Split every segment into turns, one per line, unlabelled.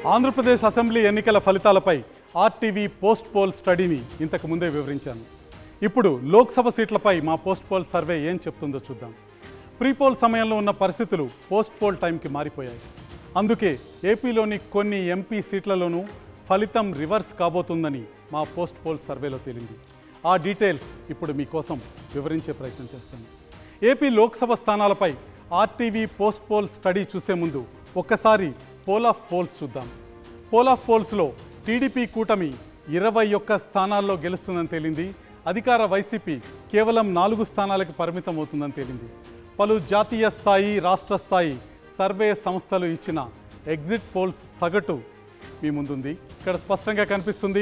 Andhra Pradesh assembly ఎన్నికల ఫలితాలపై RTV post pole స్టడీని ఇంతకు ముందే వివరించాను ఇప్పుడు లోక్సభ సీట్లపై మా పోస్ట్ పోల్ సర్వే ఏం చెప్తుందో చూద్దాం ప్రీ పోల్ సమయంలో ఉన్న పరిస్థితులు పోస్ట్ పోల్ టైంకి మారిపోయాయి అందుకే ఏపీలోని కొన్ని ఎంపీ సీట్లలోనూ ఫలితం రివర్స్ కాబోతుందని మా పోస్ట్ పోల్ సర్వేలో తేలింది ఆ డీటెయిల్స్ ఇప్పుడు మీకోసం వివరించే ప్రయత్నం చేస్తాను ఏపీ లోక్సభ స్థానాలపై ఆర్టీవీ పోస్ట్ పోల్ స్టడీ చూసే ముందు ఒక్కసారి పోల్ ఆఫ్ పోల్స్ చూద్దాం పోల్ ఆఫ్ పోల్స్లో టీడీపీ కూటమి ఇరవై ఒక్క స్థానాల్లో గెలుస్తుందని తేలింది అధికార వైసీపీ కేవలం నాలుగు స్థానాలకు పరిమితం అవుతుందని తేలింది పలు జాతీయ స్థాయి రాష్ట్ర స్థాయి సర్వే సంస్థలు ఇచ్చిన ఎగ్జిట్ పోల్స్ సగటు మీ ముందుంది ఇక్కడ స్పష్టంగా కనిపిస్తుంది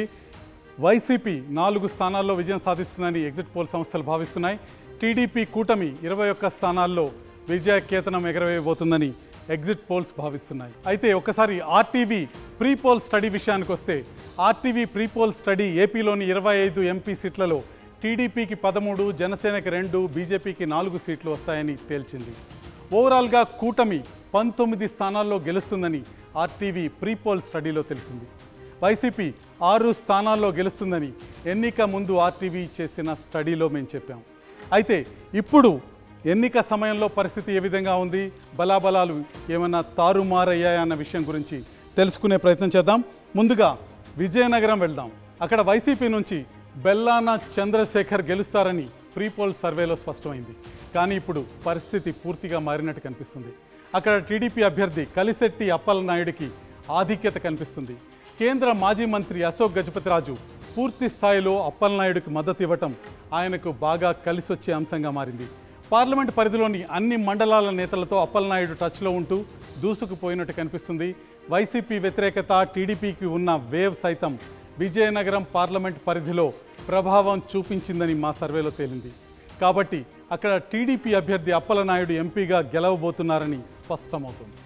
వైసీపీ నాలుగు స్థానాల్లో విజయం సాధిస్తుందని ఎగ్జిట్ పోల్ సంస్థలు భావిస్తున్నాయి టీడీపీ కూటమి ఇరవై ఒక్క స్థానాల్లో విజయ కేతనం ఎగరవేయబోతుందని ఎగ్జిట్ పోల్స్ భావిస్తున్నాయి అయితే ఒక్కసారి ఆర్టీవీ ప్రీ పోల్ స్టడీ విషయానికి వస్తే ఆర్టీవీ ప్రీ పోల్ స్టడీ ఏపీలోని ఇరవై ఐదు ఎంపీ సీట్లలో టీడీపీకి పదమూడు జనసేనకి రెండు బీజేపీకి నాలుగు సీట్లు వస్తాయని తేల్చింది ఓవరాల్గా కూటమి పంతొమ్మిది స్థానాల్లో గెలుస్తుందని ఆర్టీవీ ప్రీ పోల్ స్టడీలో తెలిసింది వైసీపీ ఆరు స్థానాల్లో గెలుస్తుందని ఎన్నిక ముందు ఆర్టీవీ చేసిన స్టడీలో మేము చెప్పాం అయితే ఇప్పుడు ఎన్నిక సమయంలో పరిస్థితి ఏ విధంగా ఉంది బలాబలాలు ఏమైనా తారుమారయ్యాయన్న విషయం గురించి తెలుసుకునే ప్రయత్నం చేద్దాం ముందుగా విజయనగరం వెళ్దాం అక్కడ వైసీపీ నుంచి బెల్లాన చంద్రశేఖర్ గెలుస్తారని ప్రీ పోల్ సర్వేలో స్పష్టమైంది కానీ ఇప్పుడు పరిస్థితి పూర్తిగా మారినట్టు కనిపిస్తుంది అక్కడ టీడీపీ అభ్యర్థి కలిశెట్టి అప్పలనాయుడికి ఆధిక్యత కనిపిస్తుంది కేంద్ర మాజీ మంత్రి అశోక్ గజపతిరాజు పూర్తి స్థాయిలో అప్పలనాయుడికి మద్దతు ఇవ్వటం ఆయనకు బాగా కలిసొచ్చే అంశంగా మారింది పార్లమెంట్ పరిధిలోని అన్ని మండలాల నేతలతో అప్పలనాయుడు టచ్లో ఉంటూ దూసుకుపోయినట్టు కనిపిస్తుంది వైసీపీ వ్యతిరేకత టీడీపీకి ఉన్న వేవ్ సైతం విజయనగరం పార్లమెంట్ పరిధిలో ప్రభావం చూపించిందని మా సర్వేలో తేలింది కాబట్టి అక్కడ టీడీపీ అభ్యర్థి అప్పలనాయుడు ఎంపీగా గెలవబోతున్నారని స్పష్టమవుతుంది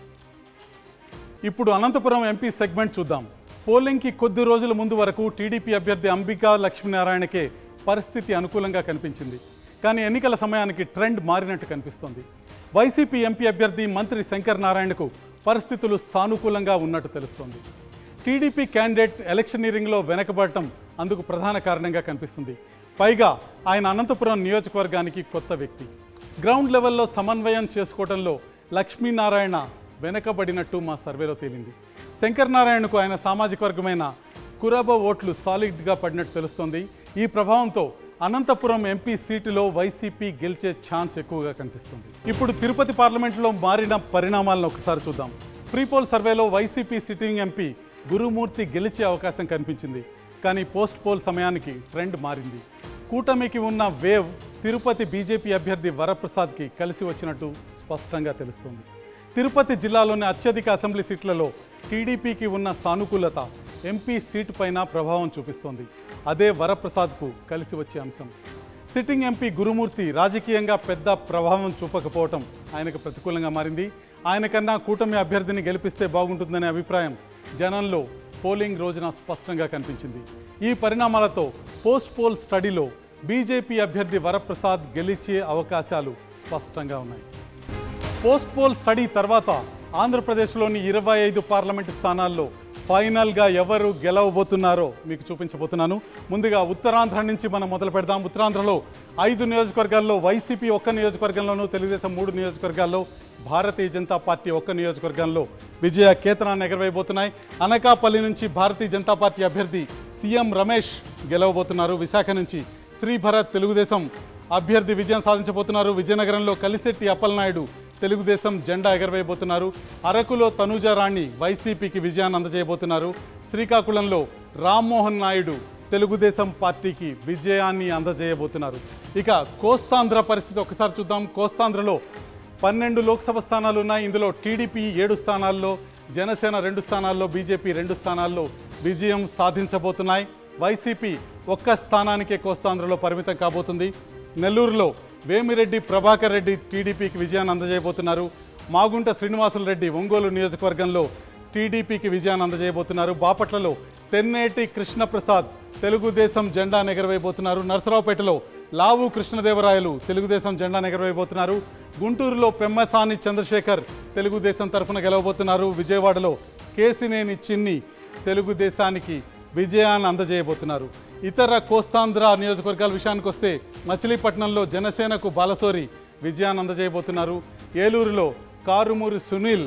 ఇప్పుడు అనంతపురం ఎంపీ సెగ్మెంట్ చూద్దాం పోలింగ్కి కొద్ది రోజుల ముందు వరకు టీడీపీ అభ్యర్థి అంబికా లక్ష్మీనారాయణకే పరిస్థితి అనుకూలంగా కనిపించింది కానీ ఎన్నికల సమయానికి ట్రెండ్ మారినట్టు కనిపిస్తోంది వైసీపీ ఎంపీ అభ్యర్థి మంత్రి శంకర్ నారాయణకు పరిస్థితులు సానుకూలంగా ఉన్నట్టు తెలుస్తోంది టీడీపీ క్యాండిడేట్ ఎలక్షనీరింగ్లో వెనకబడటం అందుకు ప్రధాన కారణంగా కనిపిస్తుంది పైగా ఆయన అనంతపురం నియోజకవర్గానికి కొత్త వ్యక్తి గ్రౌండ్ లెవెల్లో సమన్వయం చేసుకోవడంలో లక్ష్మీనారాయణ వెనకబడినట్టు మా సర్వేలో తేలింది శంకర్ నారాయణకు ఆయన సామాజిక వర్గమైన కురబ ఓట్లు సాలిడ్గా పడినట్టు తెలుస్తోంది ఈ ప్రభావంతో అనంతపురం ఎంపీ సీటులో వైసీపీ గెలిచే ఛాన్స్ ఎక్కువగా కనిపిస్తుంది ఇప్పుడు తిరుపతి పార్లమెంట్లో మారిన పరిణామాలను ఒకసారి చూద్దాం ప్రీపోల్ సర్వేలో వైసీపీ సిట్టింగ్ ఎంపీ గురుమూర్తి గెలిచే అవకాశం కనిపించింది కానీ పోస్ట్ పోల్ సమయానికి ట్రెండ్ మారింది కూటమికి ఉన్న వేవ్ తిరుపతి బీజేపీ అభ్యర్థి వరప్రసాద్కి కలిసి వచ్చినట్టు స్పష్టంగా తెలుస్తుంది తిరుపతి జిల్లాలోని అత్యధిక అసెంబ్లీ సీట్లలో టీడీపీకి ఉన్న సానుకూలత ఎంపీ సీటు పైన ప్రభావం చూపిస్తోంది అదే వరప్రసాద్కు కలిసి వచ్చే అంశం సిట్టింగ్ ఎంపీ గురుమూర్తి రాజకీయంగా పెద్ద ప్రభావం చూపకపోవటం ఆయనకు ప్రతికూలంగా మారింది ఆయన కన్నా కూటమి అభ్యర్థిని గెలిపిస్తే బాగుంటుందనే అభిప్రాయం జనంలో పోలింగ్ రోజున స్పష్టంగా కనిపించింది ఈ పరిణామాలతో పోస్ట్ పోల్ స్టడీలో బీజేపీ అభ్యర్థి వరప్రసాద్ గెలిచే అవకాశాలు స్పష్టంగా ఉన్నాయి పోస్ట్ పోల్ స్టడీ తర్వాత ఆంధ్రప్రదేశ్లోని ఇరవై ఐదు పార్లమెంటు స్థానాల్లో ఫైనల్గా ఎవరు గెలవబోతున్నారో మీకు చూపించబోతున్నాను ముందుగా ఉత్తరాంధ్ర నుంచి మనం మొదలు పెడదాం ఉత్తరాంధ్రలో ఐదు నియోజకవర్గాల్లో వైసీపీ ఒక్క నియోజకవర్గంలోనూ తెలుగుదేశం మూడు నియోజకవర్గాల్లో భారతీయ జనతా పార్టీ ఒక్క నియోజకవర్గంలో విజయ కేతనాన్ని ఎగరవేయబోతున్నాయి అనకాపల్లి నుంచి భారతీయ జనతా పార్టీ అభ్యర్థి సీఎం రమేష్ గెలవబోతున్నారు విశాఖ నుంచి శ్రీభరత్ తెలుగుదేశం అభ్యర్థి విజయం సాధించబోతున్నారు విజయనగరంలో కలిశెట్టి అప్పలనాయుడు తెలుగుదేశం జెండా ఎగరవేయబోతున్నారు అరకులో తనూజారాణి వైసీపీకి విజయాన్ని అందజేయబోతున్నారు శ్రీకాకుళంలో రామ్మోహన్ నాయుడు తెలుగుదేశం పార్టీకి విజయాన్ని అందజేయబోతున్నారు ఇక కోస్తాంధ్ర పరిస్థితి ఒకసారి చూద్దాం కోస్తాంధ్రలో పన్నెండు లోక్సభ స్థానాలు ఉన్నాయి ఇందులో టీడీపీ ఏడు స్థానాల్లో జనసేన రెండు స్థానాల్లో బీజేపీ రెండు స్థానాల్లో విజయం సాధించబోతున్నాయి వైసీపీ ఒక్క స్థానానికే కోస్తాంధ్రలో పరిమితం కాబోతుంది నెల్లూరులో వేమిరెడ్డి ప్రభాకర్ రెడ్డి టీడీపీకి విజయాన్ని అందజేయబోతున్నారు మాగుంట శ్రీనివాసులు రెడ్డి ఒంగోలు నియోజకవర్గంలో టీడీపీకి విజయాన్ని అందజేయబోతున్నారు బాపట్లలో తెన్నేటి కృష్ణప్రసాద్ తెలుగుదేశం జెండా ఎగరవేయబోతున్నారు నర్సరావుపేటలో లావు కృష్ణదేవరాయలు తెలుగుదేశం జెండా ఎగరవేయబోతున్నారు గుంటూరులో పెమ్మసాని చంద్రశేఖర్ తెలుగుదేశం తరఫున గెలవబోతున్నారు విజయవాడలో కేసినేని చిన్ని తెలుగుదేశానికి విజయాన్ని అందజేయబోతున్నారు ఇతర కోస్తాంధ్ర నియోజకవర్గాల విషయానికి వస్తే మచిలీపట్నంలో జనసేనకు బాలసోరి విజయాన్ని అందజేయబోతున్నారు ఏలూరులో కారుమూరి సునీల్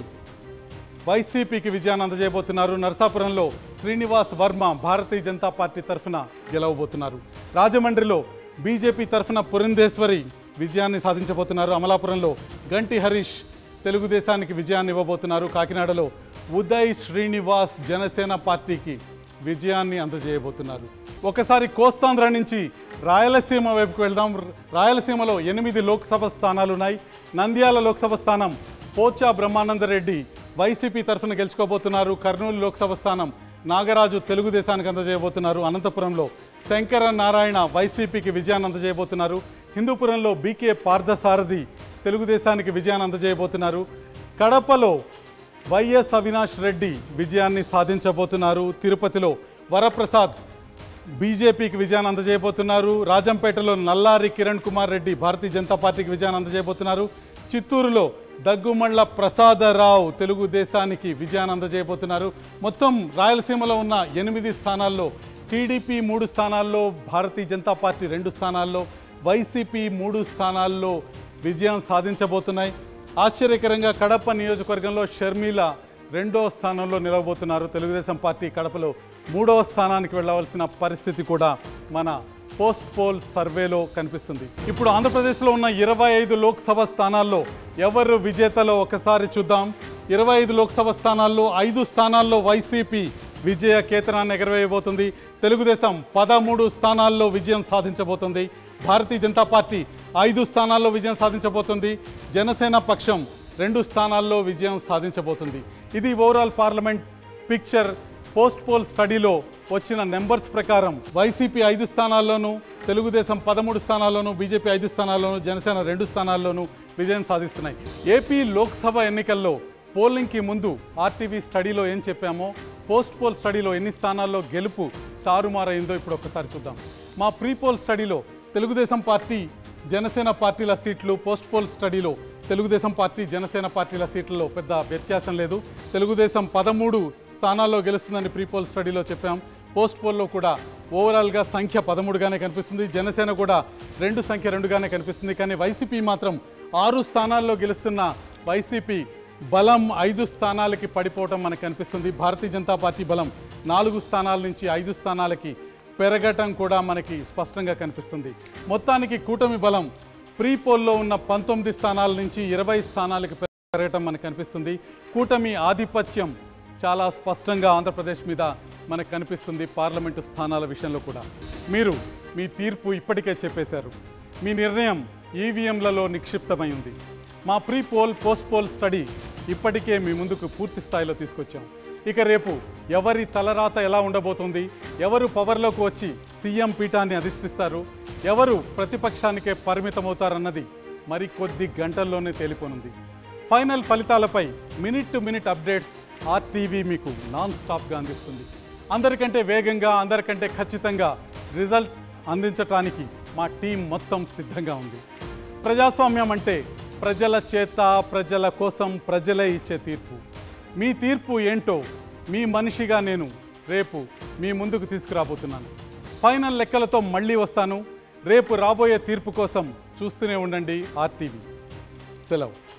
వైసీపీకి విజయాన్ని అందజేయబోతున్నారు నరసాపురంలో శ్రీనివాస్ వర్మ భారతీయ జనతా పార్టీ తరఫున గెలవబోతున్నారు రాజమండ్రిలో బీజేపీ తరఫున పురంధేశ్వరి విజయాన్ని సాధించబోతున్నారు అమలాపురంలో గంటి హరీష్ తెలుగుదేశానికి విజయాన్ని ఇవ్వబోతున్నారు కాకినాడలో ఉదయ్ శ్రీనివాస్ జనసేన పార్టీకి విజయాన్ని అందజేయబోతున్నారు ఒకసారి కోస్తాంధ్ర నుంచి రాయలసీమ వైపుకు వెళ్దాం రాయలసీమలో ఎనిమిది లోక్సభ స్థానాలు ఉన్నాయి నంద్యాల లోక్సభ స్థానం పోచా బ్రహ్మానందరెడ్డి వైసీపీ తరఫున గెలుచుకోబోతున్నారు కర్నూలు లోక్సభ స్థానం నాగరాజు తెలుగుదేశానికి అందజేయబోతున్నారు అనంతపురంలో శంకర నారాయణ వైసీపీకి విజయాన్ని అందజేయబోతున్నారు హిందూపురంలో బీకే పార్థసారథి తెలుగుదేశానికి విజయాన్ని అందజేయబోతున్నారు కడపలో వైఎస్ అవినాష్ రెడ్డి విజయాన్ని సాధించబోతున్నారు తిరుపతిలో వరప్రసాద్ బీజేపీకి విజయాన్ని అందజేయబోతున్నారు రాజంపేటలో నల్లారి కిరణ్ కుమార్ రెడ్డి భారతీయ జనతా పార్టీకి విజయాన్ని అందజేయబోతున్నారు చిత్తూరులో దగ్గుమళ్ళ ప్రసాదరావు తెలుగుదేశానికి విజయాన్ని అందజేయబోతున్నారు మొత్తం రాయలసీమలో ఉన్న ఎనిమిది స్థానాల్లో టీడీపీ మూడు స్థానాల్లో భారతీయ జనతా పార్టీ రెండు స్థానాల్లో వైసీపీ మూడు స్థానాల్లో విజయం సాధించబోతున్నాయి ఆశ్చర్యకరంగా కడప నియోజకవర్గంలో షర్మిల రెండో స్థానంలో నిలవబోతున్నారు తెలుగుదేశం పార్టీ కడపలో మూడవ స్థానానికి వెళ్ళవలసిన పరిస్థితి కూడా మన పోస్ట్ పోల్ సర్వేలో కనిపిస్తుంది ఇప్పుడు ఆంధ్రప్రదేశ్లో ఉన్న ఇరవై ఐదు లోక్సభ స్థానాల్లో ఎవరు విజేతలో ఒకసారి చూద్దాం ఇరవై ఐదు లోక్సభ స్థానాల్లో ఐదు స్థానాల్లో వైసీపీ విజయ కేతనాన్ని ఎగరవేయబోతుంది తెలుగుదేశం పదమూడు స్థానాల్లో విజయం సాధించబోతుంది భారతీయ జనతా పార్టీ ఐదు స్థానాల్లో విజయం సాధించబోతుంది జనసేన పక్షం రెండు స్థానాల్లో విజయం సాధించబోతుంది ఇది overall parliament picture post poll స్టడీలో వచ్చిన నెంబర్స్ ప్రకారం వైసీపీ ఐదు స్థానాల్లోనూ తెలుగుదేశం పదమూడు స్థానాల్లోనూ బీజేపీ ఐదు స్థానాల్లోనూ జనసేన రెండు స్థానాల్లోనూ విజయం సాధిస్తున్నాయి ఏపీ లోక్సభ ఎన్నికల్లో పోలింగ్కి ముందు ఆర్టీవీ స్టడీలో ఏం చెప్పామో పోస్ట్ పోల్ స్టడీలో ఎన్ని స్థానాల్లో గెలుపు తారుమారైందో ఇప్పుడు ఒక్కసారి చూద్దాం మా ప్రీ పోల్ స్టడీలో తెలుగుదేశం పార్టీ జనసేన పార్టీల సీట్లు పోస్ట్ పోల్ స్టడీలో తెలుగుదేశం పార్టీ జనసేన పార్టీల సీట్లలో పెద్ద వ్యత్యాసం లేదు తెలుగుదేశం పదమూడు స్థానాల్లో గెలుస్తుందని ప్రీ పోల్ స్టడీలో చెప్పాం పోస్ట్ పోల్లో కూడా ఓవరాల్గా సంఖ్య పదమూడుగానే కనిపిస్తుంది జనసేన కూడా రెండు సంఖ్య రెండుగానే కనిపిస్తుంది కానీ వైసీపీ మాత్రం ఆరు స్థానాల్లో గెలుస్తున్న వైసీపీ బలం ఐదు స్థానాలకి పడిపోవటం మనకు కనిపిస్తుంది భారతీయ జనతా పార్టీ బలం నాలుగు స్థానాల నుంచి ఐదు స్థానాలకి పెరగటం కూడా మనకి స్పష్టంగా కనిపిస్తుంది మొత్తానికి కూటమి బలం ప్రీ పోల్లో ఉన్న పంతొమ్మిది స్థానాల నుంచి ఇరవై స్థానాలకి పెరగటం మనకు కనిపిస్తుంది కూటమి ఆధిపత్యం చాలా స్పష్టంగా ఆంధ్రప్రదేశ్ మీద మనకు కనిపిస్తుంది పార్లమెంటు స్థానాల విషయంలో కూడా మీరు మీ తీర్పు ఇప్పటికే చెప్పేశారు మీ నిర్ణయం ఈవీఎంలలో నిక్షిప్తమై ఉంది మా pre poll post poll study ఇప్పటికే మీ ముందుకు పూర్తి స్థాయిలో తీసుకొచ్చాం ఇక రేపు ఎవరి తలరాత ఎలా ఉండబోతుంది ఎవరు పవర్లోకి వచ్చి సీఎం పీఠాన్ని అధిష్టిస్తారు ఎవరు ప్రతిపక్షానికే పరిమితమవుతారన్నది మరి కొద్ది గంటల్లోనే తేలిపోనుంది ఫైనల్ ఫలితాలపై minute to minute updates RTV మీకు నాన్ స్టాప్గా అందిస్తుంది అందరికంటే వేగంగా అందరికంటే ఖచ్చితంగా రిజల్ట్స్ అందించటానికి మా టీం మొత్తం సిద్ధంగా ఉంది ప్రజాస్వామ్యం అంటే ప్రజల చేత ప్రజల కోసం ప్రజలే ఇచ్చే తీర్పు మీ తీర్పు ఏంటో మీ మనిషిగా నేను రేపు మీ ముందుకు తీసుకురాబోతున్నాను ఫైనల్ లెక్కలతో మళ్ళీ వస్తాను రేపు రాబోయే తీర్పు కోసం చూస్తూనే ఉండండి ఆర్టీవీ సెలవు